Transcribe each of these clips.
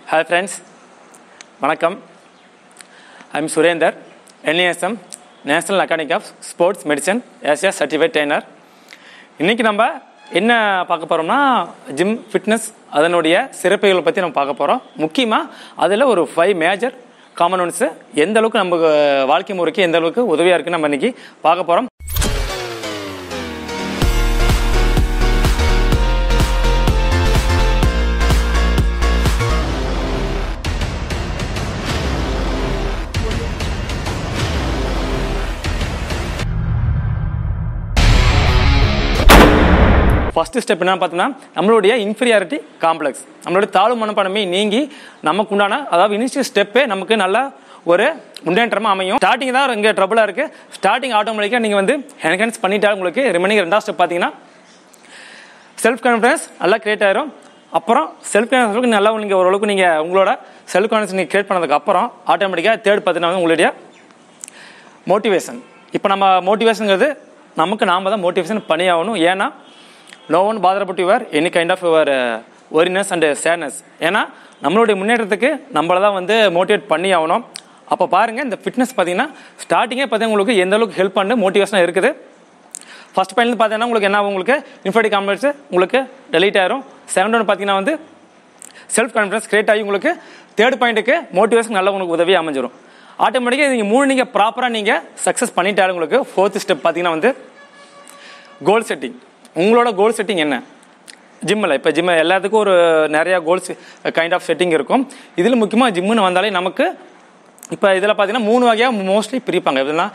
hi friends வணக்கம் I'm Surender NESM national academy of sports medicine Asia certified trainer இன்றைக்கி நம்ம என்ன பார்க்க போகிறோம்னா ஜிம் ஃபிட்னஸ் அதனுடைய சிறப்புகளை பற்றி நம்ம பார்க்க போகிறோம் முக்கியமாக அதில் ஒரு ஃபைவ் மேஜர் காமனன்ஸு எந்த அளவுக்கு நம்ம வாழ்க்கை முறைக்கு எந்த அளவுக்கு உதவியாக இருக்குன்னு நம்ம இன்றைக்கி பார்க்க போகிறோம் ஃபஸ்ட்டு ஸ்டெப் என்ன பார்த்தோம்னா நம்மளுடைய இன்ஃபீரியாரிட்டி காம்ப்ளெக்ஸ் நம்மளுடைய தாழ்வு மனப்பான்மை நீங்கி நமக்கு உண்டான அதாவது இனிஷியல் ஸ்டெப்பே நமக்கு நல்ல ஒரு முன்னேற்றமாக அமையும் ஸ்டார்டிங் தான் இங்கே ட்ரபுளாக இருக்குது ஸ்டார்டிங் ஆட்டோமேட்டிக்காக நீங்கள் வந்து என்ஹான்ஸ் பண்ணிட்டா உங்களுக்கு ரிமைனிங் ரெண்டாவது ஸ்டெப் பார்த்தீங்கன்னா செல்ஃப் கான்ஃபிடன்ஸ் நல்லா கிரியேட் ஆயிரும் அப்புறம் செல்ஃப் கான்ஃபிடன்ஸ் நல்லா நீங்கள் ஓரளவுக்கு நீங்கள் உங்களோட செல்ஃப் கான்ஃபிடன்ஸ் நீங்கள் கிரியேட் பண்ணதுக்கு அப்புறம் ஆட்டோமேட்டிக்காக தேர்ட் பார்த்தீங்கன்னா வந்து உங்களுடைய மோட்டிவேஷன் இப்போ நம்ம மோட்டிவேஷனுங்கிறது நமக்கு நாம தான் மோட்டிவேஷன் பண்ணியாகணும் ஏன்னா நோ ஒன் பாதரப்பட்டு your any kind of your worriness and sadness ஏன்னா நம்மளுடைய முன்னேற்றத்துக்கு நம்மளை தான் வந்து மோட்டிவேட் பண்ணி ஆகணும் அப்போ பாருங்கள் இந்த ஃபிட்னஸ் பார்த்தீங்கன்னா ஸ்டார்டிங்கே பார்த்தீங்கன்னா உங்களுக்கு எந்த அளவுக்கு ஹெல்ப் பண்ணு மோட்டிவேஷனாக இருக்குது ஃபஸ்ட் பாயிண்ட் பார்த்தீங்கன்னா உங்களுக்கு என்ன ஆகும் உங்களுக்கு இன்ஃபர்டி காம்ப்ளெக்ஸ் உங்களுக்கு டெலீட் ஆயிரும் செகண்ட் ஒன் பார்த்தீங்கன்னா வந்து செல்ஃப் கான்ஃபிடன்ஸ் கிரியேட் ஆகி உங்களுக்கு தேர்ட் பாயிண்ட்டுக்கு மோட்டிவேஷன் நல்ல உங்களுக்கு உதவி அமைஞ்சிரும் ஆட்டோமேட்டிக்காக நீங்கள் மூணு நீங்கள் ப்ராப்பராக நீங்கள் சக்ஸஸ் பண்ணிட்டாலும் உங்களுக்கு ஃபோர்த் ஸ்டெப் பார்த்தீங்கன்னா வந்து கோல் செட்டிங் உங்களோட கோல் செட்டிங் என்ன ஜிம்மில் இப்போ ஜிம்மு எல்லாத்துக்கும் ஒரு நிறையா கோல்ஸ் கைண்ட் ஆஃப் செட்டிங் இருக்கும் இதில் முக்கியமாக ஜிம்முன்னு வந்தாலே நமக்கு இப்போ இதில் பார்த்தீங்கன்னா மூணு வகையாக மோஸ்ட்லி பிரிப்பாங்க இதெல்லாம்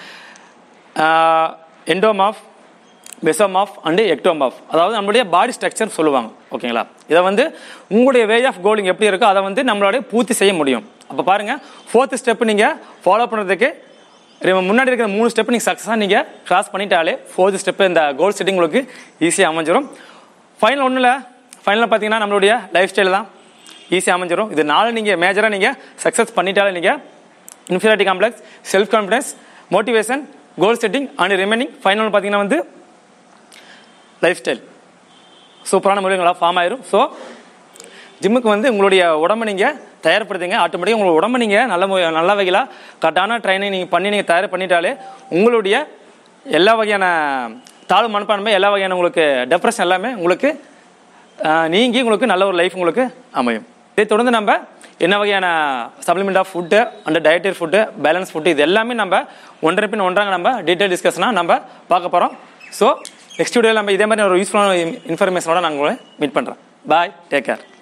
எண்டோமாஃப் பெசோமாஃப் அண்டு எக்டோமாஃப் அதாவது நம்மளுடைய பாடி ஸ்ட்ரக்சர் சொல்லுவாங்க ஓகேங்களா இதை வந்து உங்களுடைய வே ஆஃப் கோலிங் எப்படி இருக்கோ அதை வந்து நம்மளோட பூர்த்தி செய்ய முடியும் அப்போ பாருங்கள் ஃபோர்த் ஸ்டெப் நீங்கள் ஃபாலோ பண்ணுறதுக்கு முன்னாடி இருக்கிற மூணு ஸ்டெப் நீங்கள் சக்ஸஸாக நீங்கள் கிராஸ் பண்ணிட்டாலே ஃபோர்த் ஸ்டெப் இந்த கோல் செட்டிங் உங்களுக்கு ஈஸியாக அமைஞ்சிரும் ஃபைனல் ஒன்றும் இல்லை ஃபைனலாக பார்த்தீங்கன்னா நம்மளுடைய லைஃப் ஸ்டைல் தான் ஈஸியாக அமைஞ்சிரும் இது நாலு நீங்கள் மேஜராக நீங்கள் சக்ஸஸ் பண்ணிட்டாலே நீங்கள் inferiority complex self confidence motivation goal setting and remaining final பார்த்தீங்கன்னா வந்து லைஃப் ஸ்டைல் சூப்பரான முறைகளாக ஃபார்ம் ஆயிரும் ஸோ ஜிம்முக்கு வந்து உங்களுடைய உடம்பை நீங்கள் தயார்படுத்துங்க ஆட்டோமேட்டிக்காக உங்களோட உடம்பை நீங்கள் நல்ல மு நல்ல வகையில் கரெக்டான ட்ரைனிங் நீங்கள் பண்ணி நீங்கள் தயார் பண்ணிட்டாலே உங்களுடைய எல்லா வகையான தாழ்வு மனப்பான்மை எல்லா வகையான உங்களுக்கு டெப்ரெஷன் எல்லாமே உங்களுக்கு நீங்கி உங்களுக்கு நல்ல ஒரு லைஃப் உங்களுக்கு அமையும் இதை தொடர்ந்து நம்ம என்ன வகையான supplement of food and dietary food balance food இது எல்லாமே நம்ம ஒன்றரை பின் ஒன்றாங்க நம்ம டீட்டெயில் டிஸ்கஷனாக நம்ம பார்க்க போகிறோம் ஸோ நெக்ஸ்ட் வீடியோவில் நம்ம இதே மாதிரி ஒரு யூஸ்ஃபுல்லான இன்ஃபர்மேஷனோட நான் உங்களை மீட் பண்ணுறேன் பாய் டேக் கேர்